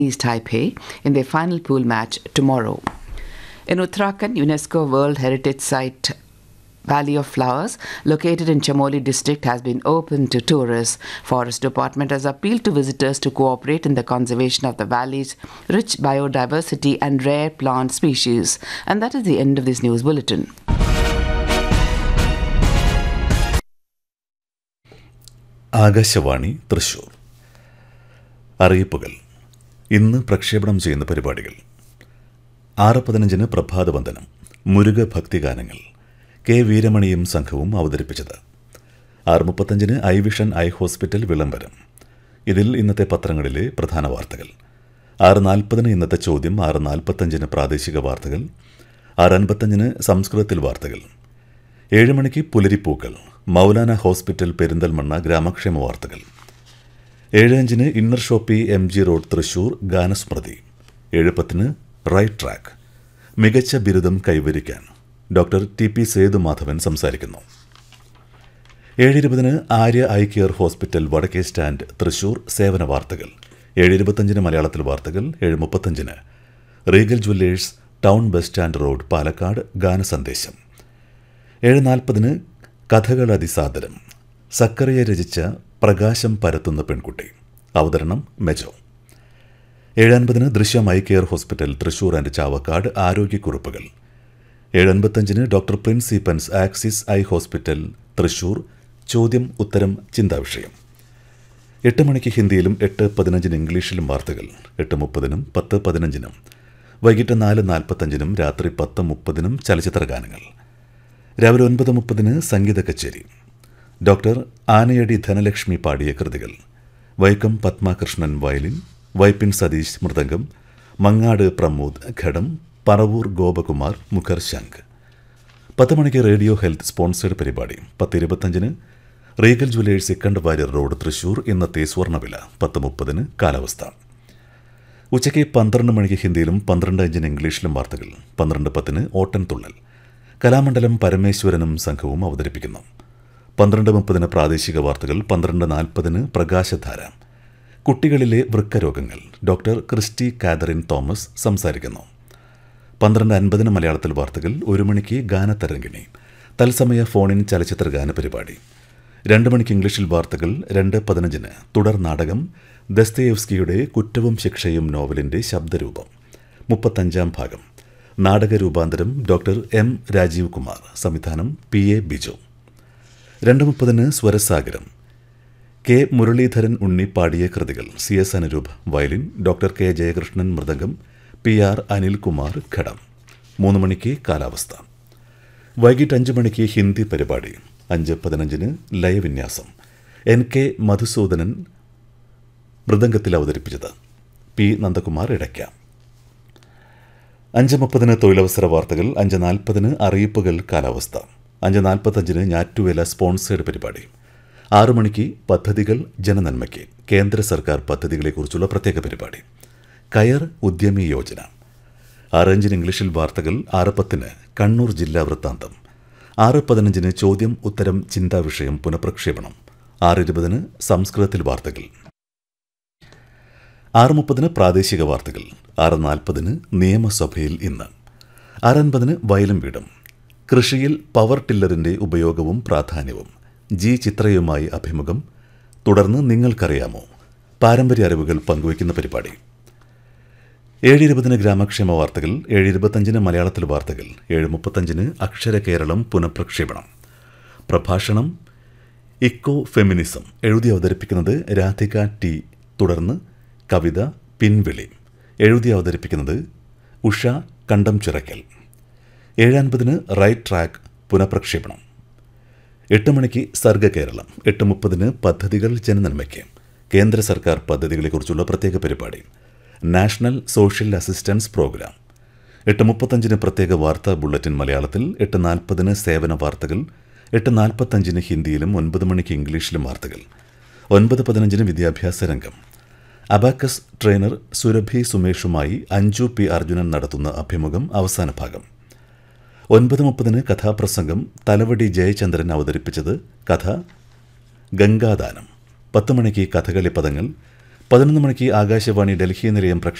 East Taipei in their final pool match tomorrow. In Uttarakhand, UNESCO World Heritage Site Valley of Flowers, located in Chamoli district, has been open to tourists. Forest Department has appealed to visitors to cooperate in the conservation of the valley's rich biodiversity and rare plant species. And that is the end of this news bulletin. Akashvani Thrissur അറിയിപ്പുകൾ ഇന്ന് പ്രക്ഷേപണം ചെയ്യുന്ന പരിപാടികൾ ആറ് പതിനഞ്ചിന് പ്രഭാതവന്ദനം Muruga ഭക്തിഗാനങ്ങൾ K വീരമണിയും സംഘവും അവതരിപ്പിച്ചത് ആറ് മുപ്പത്തഞ്ചിന് ഐ വിഷൻ ഐ ഹോസ്പിറ്റൽ വിളംബരം ഇതിൽ ഇന്നത്തെ പത്രങ്ങളിലെ പ്രധാന വാർത്തകൾ ആറ് നാൽപ്പതിന് ഇന്നത്തെ ചോദ്യം ആറ് നാൽപ്പത്തഞ്ചിന് പ്രാദേശിക വാർത്തകൾ ആറ് അൻപത്തഞ്ചിന് സംസ്കൃതത്തിൽ വാർത്തകൾ ഏഴ് മണിക്ക് പുലരിപ്പൂക്കൾ മൗലാന ഹോസ്പിറ്റൽ പെരിന്തൽമണ്ണ ഗ്രാമക്ഷേമ വാർത്തകൾ ഏഴ് അഞ്ചിന് inner shoppy M G road Thrissur ഗാനസ്മൃതി ഏഴ് പത്തിന് റൈറ്റ് ട്രാക്ക് മികച്ച ബിരുദം കൈവരിക്കാൻ ഡോക്ടർ ടി പി സേതുമാധവൻ സംസാരിക്കുന്നു ഏഴ് ഇരുപതിന് ആര്യ ഐ കെയർ ഹോസ്പിറ്റൽ വടക്കേ സ്റ്റാൻഡ് തൃശൂർ സേവന വാർത്തകൾ ഏഴ് ഇരുപത്തഞ്ചിന് മലയാളത്തിൽ വാർത്തകൾ ഏഴ് മുപ്പത്തഞ്ചിന് regal jewellers town bus stand road Palakkad ഗാനസന്ദേശം ഏഴ് നാൽപ്പതിന് കഥകൾ അതിസാദരം സക്കറിയ രചിച്ച പ്രകാശം പരത്തുന്ന പെൺകുട്ടി അവതരണം മെജോ ഏഴൻപതിന് ദൃശ്യം I care hospital Thrissur and Chavakkad ആരോഗ്യക്കുറിപ്പുകൾ ഏഴൻപത്തഞ്ചിന് doctor prince Eapen's axis I hospital Thrissur ചോദ്യം ഉത്തരം ചിന്താവിഷയം എട്ട് മണിക്ക് ഹിന്ദിയിലും എട്ട് പതിനഞ്ചിന് ഇംഗ്ലീഷിലും വാർത്തകൾ എട്ട് മുപ്പതിനും പത്ത് പതിനഞ്ചിനും വൈകിട്ട് നാല് നാൽപ്പത്തഞ്ചിനും രാത്രി പത്ത് മുപ്പതിനും ചലച്ചിത്ര ഗാനങ്ങൾ രാവിലെ ഒൻപത് മുപ്പതിന് സംഗീത കച്ചേരി ഡോക്ടർ ആനയടി ധനലക്ഷ്മി പാടിയ കൃതികൾ വൈക്കം പത്മകൃഷ്ണൻ വയലിൻ വൈപ്പിൻ സതീഷ് മൃദംഗം മങ്ങാട് പ്രമോദ് ഘടം പറവൂർ ഗോപകുമാർ മുഖർ ശംഖ് പത്ത് മണിക്ക് റേഡിയോ ഹെൽത്ത് സ്പോൺസേഡ് പരിപാടി പത്ത് ഇരുപത്തഞ്ചിന് regal jewellers second Warrier road Thrissur ഇന്നത്തെ സ്വർണ്ണവില പത്ത് മുപ്പതിന് കാലാവസ്ഥ ഉച്ചയ്ക്ക് പന്ത്രണ്ട് മണിക്ക് ഹിന്ദിയിലും പന്ത്രണ്ട് അഞ്ചിന് ഇംഗ്ലീഷിലും വാർത്തകൾ പന്ത്രണ്ട് പത്തിന് ഓട്ടൻ തുള്ളൽ കലാമണ്ഡലം പരമേശ്വരനും സംഘവും അവതരിപ്പിക്കുന്നു പന്ത്രണ്ട് മുപ്പതിന് പ്രാദേശിക വാർത്തകൾ പന്ത്രണ്ട് നാൽപ്പതിന് പ്രകാശധാര കുട്ടികളിലെ വൃക്കരോഗങ്ങൾ ഡോക്ടർ ക്രിസ്റ്റി കാതറിൻ തോമസ് സംസാരിക്കുന്നു പന്ത്രണ്ട് അൻപതിന് മലയാളത്തിൽ വാർത്തകൾ ഒരു മണിക്ക് ഗാനതരംഗിണി തത്സമയ ഫോണിൻ ചലച്ചിത്ര ഗാന പരിപാടി രണ്ട് മണിക്ക് ഇംഗ്ലീഷിൽ വാർത്തകൾ രണ്ട് പതിനഞ്ചിന് തുടർ നാടകം ദസ്തയേവ്സ്കിയുടെ കുറ്റവും ശിക്ഷയും നോവലിൻ്റെ ശബ്ദരൂപം മുപ്പത്തഞ്ചാം ഭാഗം നാടകരൂപാന്തരം ഡോക്ടർ എം രാജീവ് കുമാർ സംവിധാനം പി എ ബിജു രണ്ട് മുപ്പതിന് സ്വരസാഗരം കെ മുരളീധരൻ ഉണ്ണി പാടിയ കൃതികൾ C S Anuroop violin doctor K Jayakrishnan mridangam P R Anilkumar ghatam മൂന്ന് മണിക്ക് കാലാവസ്ഥ വൈകിട്ട് അഞ്ച് മണിക്ക് ഹിന്ദി പരിപാടി അഞ്ച് പതിനഞ്ചിന് ലയവിന്യാസം എൻ കെ മധുസൂദനൻ മൃദംഗത്തിൽ അവതരിപ്പിച്ചത് പി നന്ദകുമാർ ഇടയ്ക്കാം അഞ്ച് മുപ്പതിന് തൊഴിലവസര വാർത്തകൾ അഞ്ച് നാൽപ്പതിന് അറിയിപ്പുകൾ കാലാവസ്ഥ അഞ്ച് നാൽപ്പത്തഞ്ചിന് ഞാറ്റുവേല സ്പോൺസേഡ് പരിപാടി ആറു മണിക്ക് പദ്ധതികൾ ജനനന്മയ്ക്ക് കേന്ദ്ര സർക്കാർ പദ്ധതികളെക്കുറിച്ചുള്ള പ്രത്യേക പരിപാടി കയർ ഉദ്യമി യോജന ആറഞ്ചിന് ഇംഗ്ലീഷിൽ വാർത്തകൾ ആറ് പത്തിന് കണ്ണൂർ ജില്ലാ വൃത്താന്തം ആറ് പതിനഞ്ചിന് ചോദ്യം ഉത്തരം ചിന്താ വിഷയം പുനഃപ്രക്ഷേപണം ആറ് ഇരുപതിന് സംസ്കൃതത്തിൽ വാർത്തകൾ ആറ് മുപ്പതിന് പ്രാദേശിക വാർത്തകൾ ആറ് നാൽപ്പതിന് നിയമസഭയിൽ ഇന്ന് ആറൻപതിന് വയലും വീടും കൃഷിയിൽ പവർ ടില്ലറിന്റെ ഉപയോഗവും പ്രാധാന്യവും ജി ചിത്രയുമായി അഭിമുഖം തുടർന്ന് നിങ്ങൾക്കറിയാമോ പാരമ്പര്യ അറിവുകൾ പങ്കുവയ്ക്കുന്ന പരിപാടി ഏഴ് ഇരുപതിന് ഗ്രാമക്ഷേമ വാർത്തകൾ ഏഴ് ഇരുപത്തഞ്ചിന് മലയാളത്തിൽ വാർത്തകൾ ഏഴ് മുപ്പത്തഞ്ചിന് അക്ഷര കേരളം പുനഃപ്രക്ഷേപണം പ്രഭാഷണം ഇക്കോ ഫെമിനിസം എഴുതി അവതരിപ്പിക്കുന്നത് രാധിക ടി തുടർന്ന് കവിത പിൻവിളി എഴുതി അവതരിപ്പിക്കുന്നത് ഉഷ കണ്ടം ചിറക്കൽ ഏഴൻപതിന് റൈറ്റ് ട്രാക്ക് പുനഃപ്രക്ഷേപണം എട്ട് മണിക്ക് സർഗ കേരളം എട്ട് മുപ്പതിന് പദ്ധതികൾ ജനനന്മയ്ക്ക് കേന്ദ്ര സർക്കാർ പദ്ധതികളെക്കുറിച്ചുള്ള പ്രത്യേക പരിപാടി നാഷണൽ സോഷ്യൽ അസിസ്റ്റൻസ് പ്രോഗ്രാം എട്ട് മുപ്പത്തഞ്ചിന് പ്രത്യേക വാർത്താ ബുള്ളറ്റിൻ മലയാളത്തിൽ എട്ട് നാൽപ്പതിന് സേവന വാർത്തകൾ എട്ട് നാൽപ്പത്തഞ്ചിന് ഹിന്ദിയിലും ഒൻപത് മണിക്ക് ഇംഗ്ലീഷിലും വാർത്തകൾ ഒൻപത് പതിനഞ്ചിന് വിദ്യാഭ്യാസ രംഗം അബാക്കസ് ട്രെയിനർ സുരഭി സുമേഷുമായി അഞ്ജു പി അർജുനൻ നടത്തുന്ന അഭിമുഖം അവസാന ഭാഗം ഒൻപത് മുപ്പതിന് കഥാപ്രസംഗം തലവടി ജയചന്ദ്രൻ അവതരിപ്പിച്ചത് കഥ ഗംഗാദാനം പത്ത് മണിക്ക് കഥകളി പദങ്ങൾ പതിനൊന്ന് മണിക്ക് ആകാശവാണി ഡൽഹി നിലയം